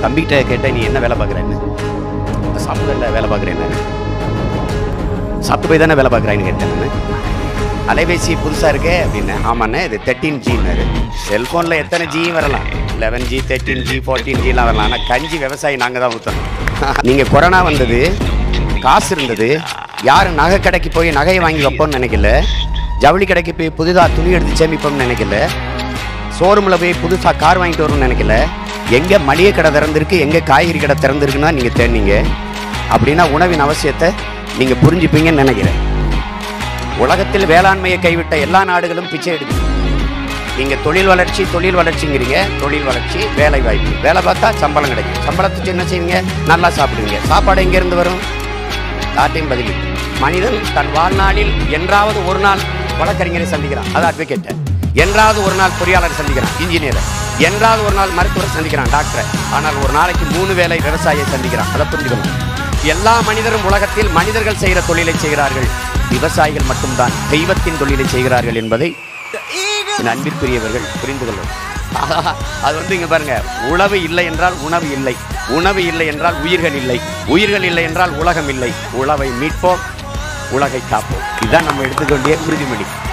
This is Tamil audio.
தம்பிக்கிட்ட கேட்டேன் நீ என்ன வேலை பார்க்குறேன்னு சாப்பிடல வேலை பார்க்குறேன்னு சாப்பிட்டு போய் தானே வேலை பார்க்குறான்னு கேட்டேன் நான் அலைபேசி புதுசாக இருக்கே அப்படின்னு ஆமாண்ணே இது தேர்ட்டீன் ஜின்னாரு செல்ஃபோனில் எத்தனை ஜி வரலாம் eleven G thirteen G fourteen ஜிலாம் வரலாம் ஆனால் கஞ்சி விவசாயி நாங்கள் தான் ஊற்றணும் நீங்கள் கொரோனா வந்தது காசு இருந்தது யாரும் நகை கடைக்கு போய் நகையை வாங்கி வைப்போம்னு நினைக்கல ஜவுளி கடைக்கு போய் புதிதாக துணி எடுத்து சேமிப்போம்னு நினைக்கல ஷோரூமில் போய் புதுசாக கார் வாங்கிட்டு வரணும்னு நினைக்கல எங்கே மளிகை கடை திறந்திருக்கு எங்கே காய்கறி கடை திறந்திருக்குன்னா நீங்கள் தேடினீங்க அப்படின்னா உணவின் அவசியத்தை நீங்கள் புரிஞ்சுப்பீங்கன்னு நினைக்கிறேன் உலகத்தில் வேளாண்மையை கைவிட்ட எல்லா நாடுகளும் பிச்சை எடுக்குது நீங்க தொழில் வளர்ச்சி தொழில் வளர்ச்சிங்கிறீங்க தொழில் வளர்ச்சி வேலை வாய்ப்பு வேலை பார்த்தா சம்பளம் கிடைக்கும் சம்பளத்துக்கு என்ன செய்வீங்க நல்லா சாப்பிடுவீங்க சாப்பாடு எங்கேருந்து வரும் யார்ட்டையும் பதில் இல்லை. மனிதன் தன் வாழ்நாளில் என்றாவது ஒரு நாள் வழக்கறிஞரை சந்திக்கிறான் அது அட்வொகேட் என்றாவது ஒரு நாள் பொறியாளர் சந்திக்கிறான் இன்ஜினியர் என்றாவது ஒரு நாள் மருத்துவர் சந்திக்கிறான் டாக்டர் ஆனால் ஒரு நாளைக்கு மூணு வேளை விவசாயியை சந்திக்கிறான் அதை புரிஞ்சுக்கணும் எல்லா மனிதரும் உலகத்தில் மனிதர்கள் செய்கிற தொழிலை செய்கிறார்கள் விவசாயிகள் மட்டும்தான் தெய்வத்தின் தொழிலை செய்கிறார்கள் என்பதை என் அன்பிற்குரியவர்கள் புரிந்து கொள்ளும் அது வந்து இங்க பாருங்க உணவு இல்லை என்றால் உணவு இல்லை உணவு இல்லை என்றால் உயிர்கள் இல்லை உயிர்கள் இல்லை என்றால் உலகம் இல்லை உழவை மீட்போம் உலகை காப்போம் இதுதான் நம்ம எடுத்துக்க வேண்டிய உறுதிமொழி